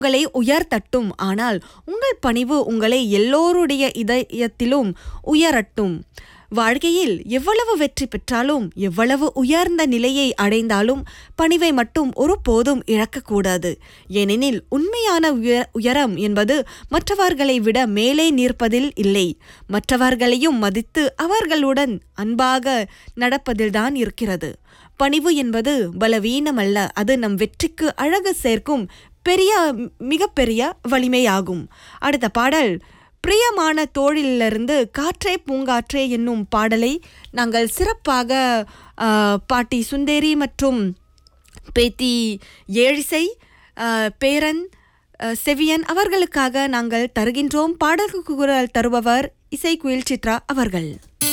உங்களை உயர்த்தட்டும் ஆனால் உங்கள் பணிவு உங்களை எல்லோருடைய இதயத்திலும் உயரட்டும் வாழ்க்கையில் எவ்வளவு வெற்றி பெற்றாலும் எவ்வளவு உயர்ந்த நிலையை அடைந்தாலும் பணிவை மட்டும் ஒருபோதும் இழக்கக்கூடாது ஏனெனில் உண்மையான உய- உயரம் என்பது மற்றவர்களை விட மேலே நிற்பதில் இல்லை மற்றவர்களையும் மதித்து அவர்களுடன் அன்பாக நடப்பதில்தான் இருக்கிறது பணிவு என்பது பலவீனமல்ல அது நம் வெற்றிக்கு அழகு சேர்க்கும் பெரிய மிகப்பெரிய வலிமையாகும் அடுத்த பாடல் பிரியமான தோழிலிருந்து காற்றே பூங்காற்றே என்னும் பாடலை நாங்கள் சிறப்பாக ஆ, பாட்டி சுந்தேரி மற்றும் பேத்தி ஏழிசை ஆ, பேரன் ஆ, செவியன் அவர்களுக்காக நாங்கள் தருகின்றோம் பாடலுக்கு குரல் தருபவர் இசை குயில் சித்ரா அவர்கள்